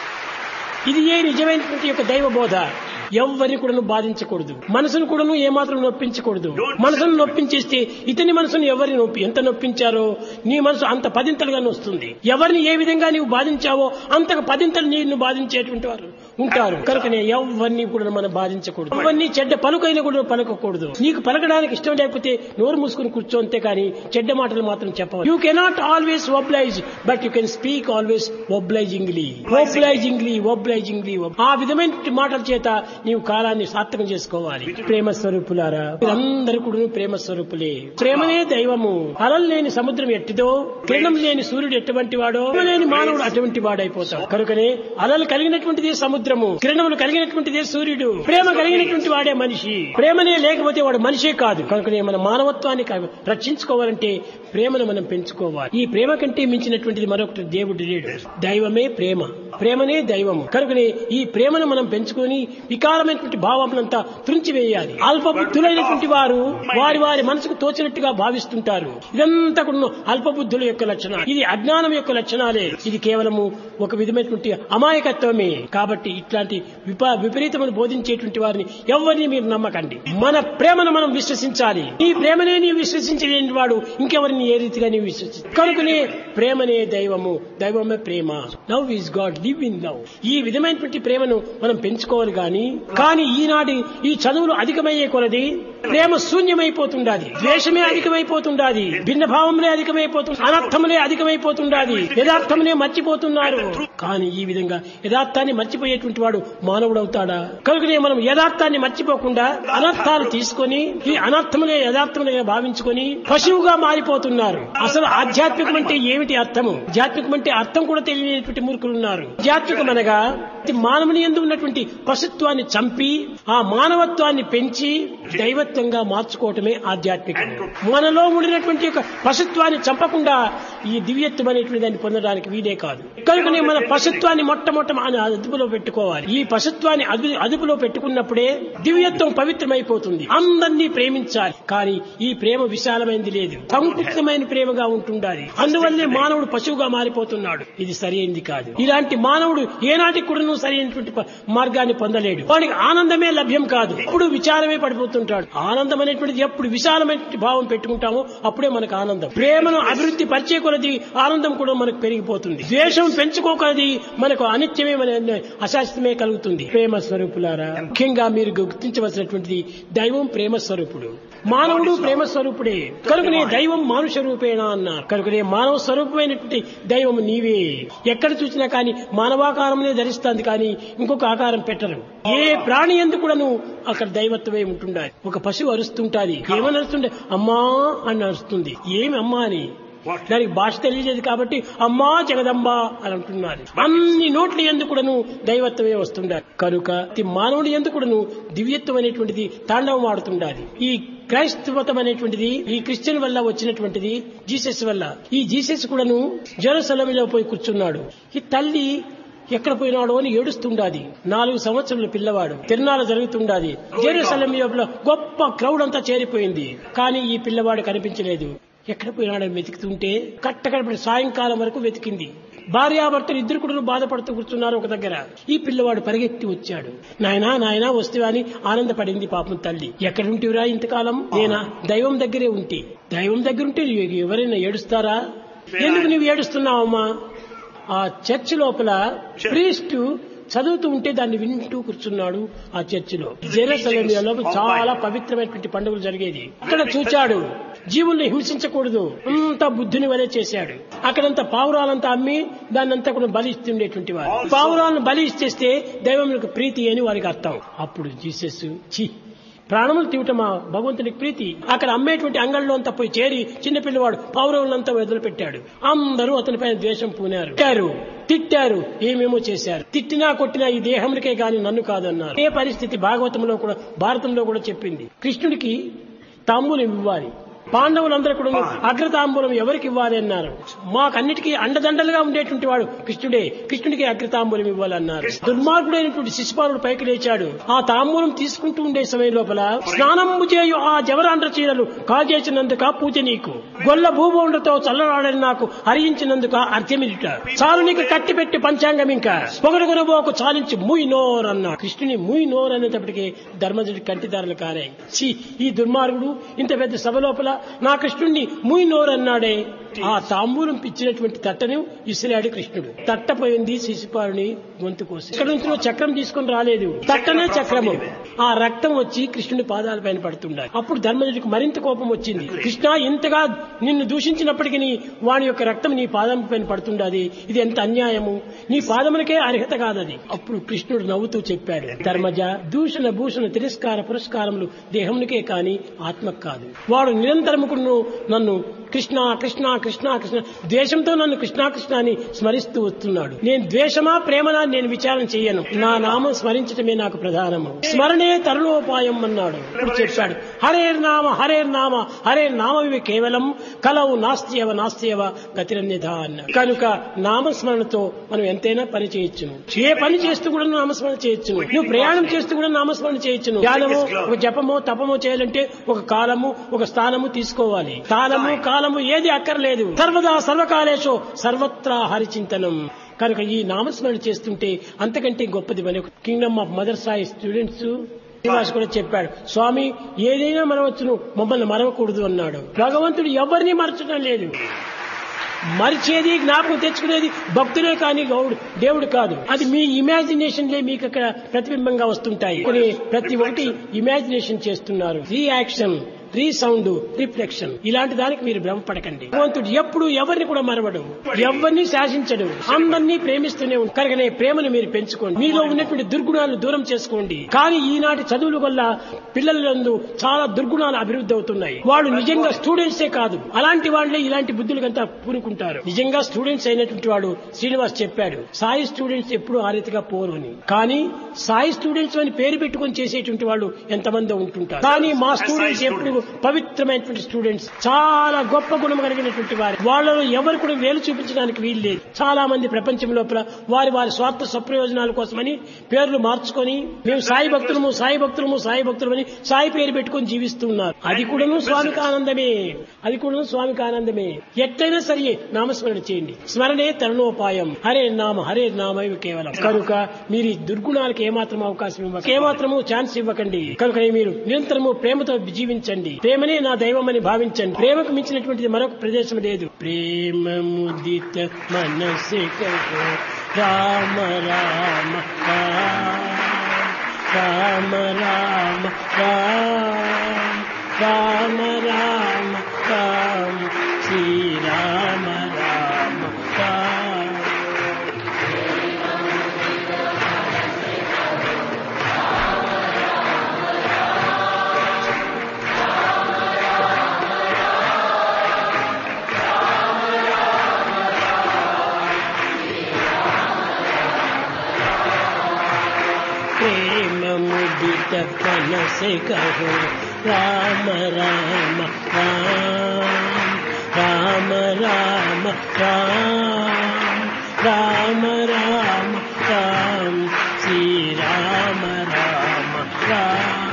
A: ఇది ఏ నిజమైనటువంటి యొక్క దైవ బోధ ఎవరిని కూడాను బాధించకూడదు మనసును కూడాను ఏమాత్రం నొప్పించకూడదు మనసును నొప్పించేస్తే ఇతని మనసును ఎవరిని నొప్పి ఎంత నొప్పించారో నీ మనసు అంత పదింతలుగా వస్తుంది ఎవరిని ఏ విధంగా నీవు బాధించావో అంతకు పదింతలు నీను బాధించేటువంటి వారు ఉంటారు కనుకనే ఎవరిని కూడా మనం బాధించకూడదు ఎవరిని చెడ్డ పలుకైనా కూడా పలకకూడదు నీకు పలకడానికి ఇష్టం లేకపోతే నోరు మూసుకుని కూర్చో అంతే కానీ చెడ్డ మాటలు మాత్రం చెప్పవు you cannot always oblige but you can speak always obligingly obligingly obligingly ఆ విధమైన మాటల చేత నీవు కాలాన్ని సార్థకం చేసుకోవాలి ప్రేమ స్వరూపులారా అందరూ కూడా ప్రేమ స్వరూపులే ప్రేమనే దైవము అలలు లేని సముద్రం ఎట్టిదో కిరణం లేని సూర్యుడు ఎటువంటి వాడో ప్రేమ లేని మానవుడు అటువంటి వాడైపోతాడు కనుకనే అలలు కలిగినటువంటిది సముద్రం సముద్రము కిరణములు కలిగినటువంటిదే సూర్యుడు ప్రేమ కలిగినటువంటి వాడే మనిషి ప్రేమనే లేకపోతే వాడు మనిషే కాదు కనుకనే మన మానవత్వాన్ని క- రక్షించుకోవాలంటే ప్రేమను మనం పెంచుకోవాలి ఈ ప్రేమ కంటే మించినటువంటిది మరొకటి దేవుడు లేడు దైవమే ప్రేమ ప్రేమనే దైవము కనుకనే ఈ ప్రేమను మనం పెంచుకొని వికారమైనటువంటి భావములంతా త్రుంచివేయాలి అల్ప బుద్ధులైనటువంటి వారు వారి వారి మనసుకు తోచినట్టుగా భావిస్తుంటారు ఇదంతా కూడా అల్ప బుద్ధుల యొక్క లక్షణం ఇది అజ్ఞానం యొక్క లక్షణాలే ఇది కేవలము ఒక విధమైనటువంటి అమాయకత్వమే కాబట్టి ఇట్లాంటి విప విపరీతములు బోధించేటువంటి వారిని ఎవరిని మీరు నమ్మకండి మన ప్రేమను మనం విశ్వసించాలి ఈ ప్రేమనే నీవు విశ్వసించలేని వాడు ఇంకెవరిని ఏ రీతిగా నీవు విశ్వసించ కనుకనే ప్రేమనే దైవము దైవమే ప్రేమ love is God live in love ఈ విధమైనటువంటి ప్రేమను మనం పెంచుకోవాలి గాని కానీ ఈనాటి ఈ చదువులు అధికమయ్యే కొలది ప్రేమ శూన్యమైపోతుండాది ద్వేషమే అధికమైపోతుండాది భిన్న భావములే అధికమైపోతుంది అనర్థములే అధికమైపోతుండాది యథార్థములే మర్చిపోతున్నారు కానీ ఈ విధంగా యథార్థాన్ని మర్చిపోయేటువంటి వాడు మానవుడు అవుతాడా కనుకనే మనం యథార్థాన్ని మర్చిపోకుండా అనర్థాలు తీసుకొని ఈ అనర్థములే యథార్థములుగా భావించుకొని పశువుగా మారిపోతున్నారు అసలు ఆధ్యాత్మికం అంటే ఏమిటి అర్థము ఆధ్యాత్మికం అంటే అర్థం కూడా తెలియనటువంటి మూర్ఖులు ఉన్నారు ఆధ్యాత్మికం అనగా ఇది మానవుని ఎందు ఉన్నటువంటి పశుత్వాన్ని చంపి ఆ మానవత్వాన్ని పెంచి దైవత్వంగా మార్చుకోవటమే ఆధ్యాత్మికం మనలో ఉండినటువంటి యొక్క పశుత్వాన్ని చంపకుండా ఈ దివ్యత్వం అనేటువంటి దాన్ని పొందడానికి వీలే కాదు కనుకనే మన పశుత్వాన్ని మొట్టమొదట మన అదుపులో పెట్టుకోవాలి ఈ పశుత్వాన్ని అదు- అదుపులో పెట్టుకున్నప్పుడే దివ్యత్వం పవిత్రమైపోతుంది అందరినీ ప్రేమించాలి కానీ ఈ ప్రేమ విశాలమైనది లేదు సంకుచితమైన ప్రేమగా ఉంటుండాలి అందువల్లే మానవుడు పశువుగా మారిపోతున్నాడు ఇది సరైనది కాదు ఇలాంటి మానవుడు ఏనాటికి కూడా నువ్వు సరైనటువంటి ప- మార్గాన్ని పొందలేడు వాడికి ఆనందమే లభ్యం కాదు అప్పుడు విచారమే పడిపోతుంటాడు ఆనందం అనేటువంటిది ఎప్పుడు విశాలమైనటువంటి భావం పెట్టుకుంటామో అప్పుడే మనకు ఆనందం ప్రేమను అభివృద్ధి పరిచే కొలది ఆనందం కూడా మనకు పెరిగిపోతుంది ద్వేషం పెంచుకోకలది మనకు అనిత్యమే మన అశాస్త్రమే కలుగుతుంది ప్రేమ స్వరూపులారా ముఖ్యంగా మీరు గుర్తించవలసినటువంటిది దైవం ప్రేమ స్వరూపుడు మానవుడు ప్రేమ స్వరూపుడే కనుకనే దైవం మానుష రూపేణ అన్నారు కనుకనే మానవ స్వరూపమైనటువంటి దైవం నీవే ఎక్కడ చూసినా కానీ మానవాకారమునే ధరిస్తుంది కానీ ఇంకొక ఆకారం పెట్టరు ఏ ప్రాణి ఎందుకు కూడాను అక్కడ దైవత్వమే ఉంటుండాలి ఒక పశువు అరుస్తుంటాది ఏమని అరుస్తుండే అమ్మా అని అరుస్తుంది ఏమి అమ్మా అని దానికి భాష తెలియలేదు కాబట్టి అమ్మా జగదంబ అని అంటున్నారు అన్ని నోట్ల ఎందుకుడను దైవత్వమే వస్తుండాలి కనుక ప్రతి మానవుడి ఎందుకుడను దివ్యత్వం అనేటువంటిది తాండవం ఆడుతుండాలి ఈ క్రైస్తవతం అనేటువంటిది ఈ క్రిస్టియన్ వల్ల వచ్చినటువంటిది జీసస్ వల్ల ఈ జీసస్ కూడాను జెరూసలంలో పోయి కూర్చున్నాడు ఈ తల్లి ఎక్కడ పోయినాడో అని ఏడుస్తుండాది నాలుగు సంవత్సరాల పిల్లవాడు తిరునాళ్ళ జరుగుతుండాది జెరూసలం లోపల గొప్ప క్రౌడ్ అంతా చేరిపోయింది కానీ ఈ పిల్లవాడు కనిపించలేదు ఎక్కడ పోయినాడని వెతుకుతుంటే కట్టకడపడి సాయంకాలం వరకు వెతికింది భార్యాభర్తలు ఇద్దరు కూడా బాధపడుతూ కూర్చున్నారు ఒక దగ్గర ఈ పిల్లవాడు పరిగెత్తి వచ్చాడు నాయనా నాయనా వస్తే అని ఆనందపడింది పాపం తల్లి ఎక్కడుంటివిరా ఇంతకాలం నేనా దైవం దగ్గరే ఉంటే దైవం దగ్గర ఉంటే నువ్వు ఎవరైనా ఏడుస్తారా ఎందుకు నువ్వు ఏడుస్తున్నావమ్మా ఆ చర్చ్ లోపల ప్రీస్ట్ చదువుతూ ఉంటే దాన్ని వింటూ కూర్చున్నాడు ఆ చర్చిలో జెరూసలేమియాలో చాలా పవిత్రమైనటువంటి పండుగలు జరిగేది అక్కడ చూచాడు జీవుల్ని హింసించకూడదు అంతా బుద్ధిని వలె చేశాడు అక్కడంతా పావురాలంతా అమ్మి దాన్నంతా కూడా బలి ఇస్తుండేటువంటి వారు పావురాలను బలి ఇచ్చేస్తే దైవములకు ప్రీతి అని వారికి అర్థం అప్పుడు జీసస్ చి ప్రాణములు తీవటమా భగవంతునికి ప్రీతి అక్కడ అమ్మేటువంటి అంగళ్ళలో అంతా పోయి చేరి చిన్న పిల్లవాడు పౌరవులంతా వదిలిపెట్టాడు అందరూ అతనిపైన ద్వేషం పూనారు తిట్టారు తిట్టారు ఏమేమో చేశారు తిట్టినా కొట్టినా ఈ దేహమునికే గాని నన్ను కాదన్నారు ఏ పరిస్థితి భాగవతంలో కూడా భారతంలో కూడా చెప్పింది కృష్ణుడికి తాంబూలం ఇవ్వాలి పాండవులందరూ కూడా అగ్రతాంబూలం ఎవరికి ఇవ్వాలి అన్నారు మాకన్నిటికీ అండదండలుగా ఉండేటువంటి వాడు కృష్ణుడే కృష్ణుడికి అగ్రతాంబూలం ఇవ్వాలన్నారు దుర్మార్గుడైనటువంటి శిశుపాలుడు పైకి లేచాడు ఆ తాంబూలం తీసుకుంటూ ఉండే సమయం లోపల స్నానము చేయు ఆ జవరాండ్ర చీరలు కాజేసినందుక పూజ నీకు గొల్ల భూభౌండతో చల్లరాడని నాకు హరించినందుక అర్థమిట చాలు నీకు కట్టి పెట్టి పంచాంగం ఇంకా పొగడుగునబోకు చాలించి ముయ్ నోర్ అన్నాడు కృష్ణుని ముయ్ నోర్ అనేటప్పటికి ధర్మజుడి కంటిదారులు కారాయి ఛీ ఈ దుర్మార్గుడు ఇంత పెద్ద సభ లోపల నా కృష్ణుణ్ణి ముయ్ నోర్ అన్నాడే ఆ తాంబూలం పిచ్చినటువంటి తట్టను ఇసిరాడు కృష్ణుడు తట్టపోయింది శిశుపాలుని గొంతు కోసి ఇక్కడ నుంచి చక్రం తీసుకొని రాలేదు తట్టనే చక్రము ఆ రక్తం వచ్చి కృష్ణుడి పాదాల పైన పడుతుండాలి అప్పుడు ధర్మజుడికి మరింత కోపం వచ్చింది కృష్ణ ఇంతగా నిన్ను దూషించినప్పటికీ వాని యొక్క రక్తం నీ పాదం పైన పడుతుండాది ఇది ఎంత అన్యాయము నీ పాదములకే అర్హత కాదది అప్పుడు కృష్ణుడు నవ్వుతూ చెప్పాడు ధర్మజ దూషణ భూషణ తిరస్కార పురస్కారములు దేహమునికే కాని ఆత్మకు కాదు వాడు నిరంతరము నన్ను కృష్ణ కృష్ణ కృష్ణ కృష్ణ ద్వేషంతో నన్ను కృష్ణ కృష్ణ అని స్మరిస్తూ వస్తున్నాడు నేను ద్వేషమా ప్రేమనా అని నేను విచారం చేయను నా నామం స్మరించటమే నాకు ప్రధానము స్మరణే తరుణోపాయం అన్నాడు ఇప్పుడు చెప్పాడు హరే నామ హరే నామ హరే నామవి కేవలం కలవు నాస్తియవ నాస్తియవ గతిరన్యధ అన్నాడు కనుక నామస్మరణతో మనం ఎంతైనా పని చేయొచ్చును ఏ పని చేస్తూ కూడా నామస్మరణ చేయొచ్చును నువ్వు ప్రయాణం చేస్తూ కూడా నామస్మరణ చేయొచ్చును ధ్యానము ఒక జపమో తపమో చేయాలంటే ఒక కాలము ఒక స్థానము తీసుకోవాలి స్థానము కాలము ఏది అక్కర్లేదు సర్వదా సర్వకాలేషు సర్వత్రా హరిచింతనం కనుక ఈ నామస్మరణ చేస్తుంటే అంతకంటే గొప్పది మన kingdom of mother Sai students Srinivas కూడా చెప్పాడు స్వామి ఏదైనా మరవచ్చును మమ్మల్ని మరవకూడదు అన్నాడు భగవంతుడు ఎవరిని మరచడం లేదు మరిచేది జ్ఞాపకం తెచ్చుకునేది భక్తులే కానీ గౌడు దేవుడు కాదు అది మీ ఇమాజినేషన్లే మీకు అక్కడ ప్రతిబింబంగా వస్తుంటాయి కొన్ని ప్రతి ఒక్కటి ఇమాజినేషన్ చేస్తున్నారు రియాక్షన్ రీసౌండ్ రిఫ్లెక్షన్ ఇలాంటి దానికి మీరు భ్రమపడకండి భగవంతుడు ఎప్పుడు ఎవరిని కూడా మరవడు ఎవరిని శాసించడు అందరినీ ప్రేమిస్తూనే ఉంటాడు కనుకనే ప్రేమను మీరు పెంచుకోండి మీలో ఉన్నటువంటి దుర్గుణాలను దూరం చేసుకోండి కానీ ఈనాటి చదువుల వల్ల పిల్లలందు చాలా దుర్గుణాలు అభివృద్ధి అవుతున్నాయి వాళ్ళు నిజంగా స్టూడెంట్సే కాదు అలాంటి వాళ్ళే ఇలాంటి బుద్ధులకంతా పూనుకుంటారు నిజంగా స్టూడెంట్స్ అయినటువంటి వాడు శ్రీనివాస్ చెప్పాడు సాయి స్టూడెంట్స్ ఎప్పుడు ఆ రీతిగా పోరు అని కానీ సాయి స్టూడెంట్స్ అని పేరు పెట్టుకొని చేసేటువంటి వాళ్ళు ఎంతమంది ఉంటుంటారు కానీ మా స్టూడెంట్స్ ఎప్పుడు పవిత్రమైనటువంటి స్టూడెంట్స్ చాలా గొప్ప గుణం కలిగినటువంటి వారు వాళ్ళలో ఎవరు కూడా వేలు చూపించడానికి వీలు లేదు చాలా మంది ప్రపంచం లోపల వారి వారి స్వార్థ స్వప్రయోజనాల కోసమని పేర్లు మార్చుకొని మేము సాయి భక్తులము సాయి భక్తులము సాయి భక్తులమని సాయి పేరు పెట్టుకొని జీవిస్తున్నారు అది కూడాను స్వామికి ఆనందమే అది కూడాను స్వామికి ఆనందమే ఎట్లయినా సరే నామస్మరణ చేయండి స్మరణే తరుణోపాయం హరే నామ హరే నామ ఇవి కేవలం కనుక మీరు ఈ దుర్గుణాలకు ఏమాత్రం అవకాశం ఇవ్వకండి ఏమాత్రము ఛాన్స్ ఇవ్వకండి కనుక మీరు నిరంతరము ప్రేమతో జీవించండి ప్రేమనే నా దైవం అని భావించండి ప్రేమకు మించినటువంటిది మరొక ప్రదేశం లేదు ప్రేమ ముదిత మనసే కహో రామ రామ రామ రామ రామ రామ రామ రామ శ్రీరామ రామ రామ प्रेम मुदित मन से कहो राम राम राम राम राम राम राम राम राम श्री राम राम राम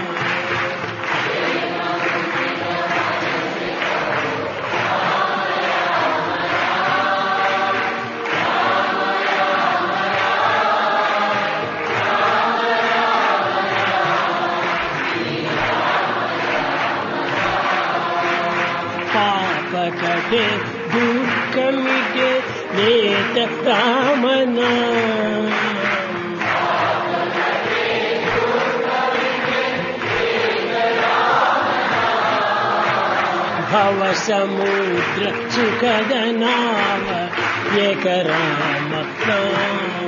A: पाप कटे दुख मिटे लेत राम नाम भव समुद्र सुखद नाम एक राम नाम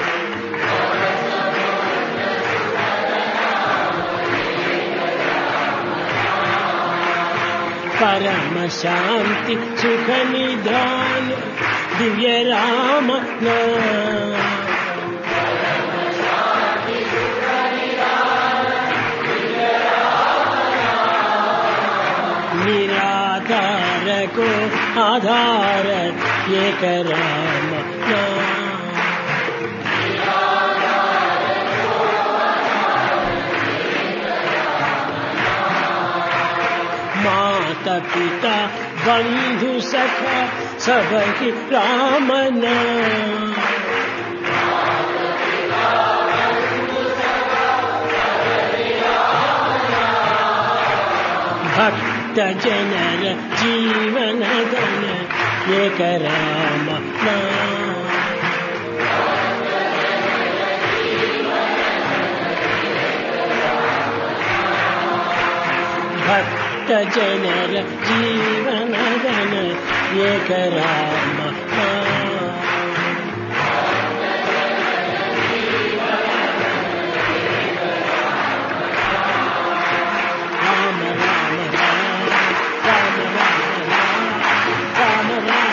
A: परम शांति सुख निधान दिव्य राम नाम निराधार को आधार एक राम नाम माता पिता बंधु सखा सबकी राम नाम भक्त जनर जीवन धन एक राम नाम भक्त जनर जीवन धन एक राम नाम राम राम राम राम राम राम राम राम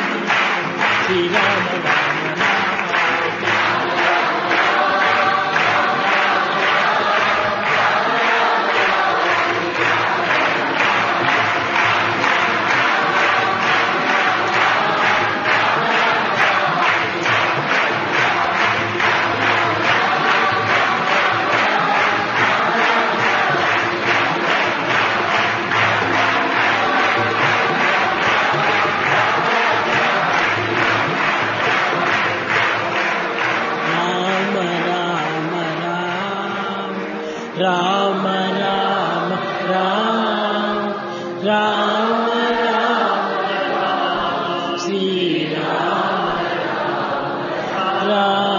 A: రామ రామ శ్రీరామ రామ